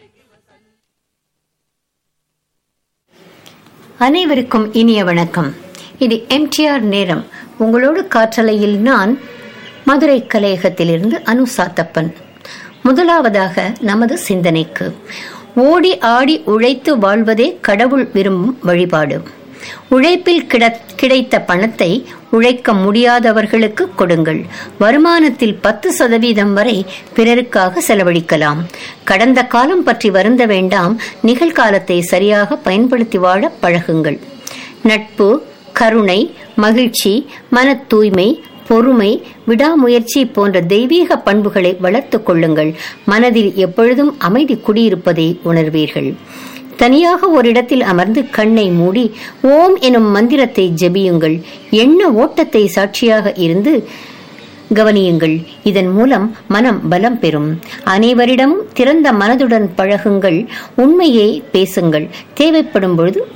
அனைவருக்கும் இனிய வணக்கம் இது எம்டிஆர் நேரம் உங்களோடு காற்றலையில் நான் மதுரை கலையகத்திலிருந்து அனு சாத்தப்பன் முதலாவதாக நமது சிந்தனைக்கு ஓடி ஆடி உழைத்து வாழ்வதே கடவுள் விரும்பும் வழிபாடு உழைப்பில் கிட- கிடைத்த பணத்தை உழைக்க முடியாதவர்களுக்கு கொடுங்கள் வருமானத்தில் பத்து சதவீதம் வரை பிறருக்காக செலவழிக்கலாம் கடந்த காலம் பற்றி வருந்த வேண்டாம் நிகழ்காலத்தை சரியாக பயன்படுத்தி வாழ பழகுங்கள் நட்பு கருணை மகிழ்ச்சி மன தூய்மை பொறுமை விடாமுயற்சி போன்ற தெய்வீக பண்புகளை வளர்த்துக் கொள்ளுங்கள் மனதில் எப்பொழுதும் அமைதி குடியிருப்பதை உணர்வீர்கள் தனியாக ஒரு இடத்தில் அமர்ந்து கண்ணை மூடி ஓம் எனும் மந்திரத்தை ஜெபியுங்கள் எண்ண ஓட்டத்தை சாட்சியாக இருந்து கவனியுங்கள் இதன் மூலம் மனம் பலம் பெறும் அனைவரிடமும் திறந்த மனதுடன் பழகுங்கள் உண்மையை பேசுங்கள் தேவைப்படும் பொழுது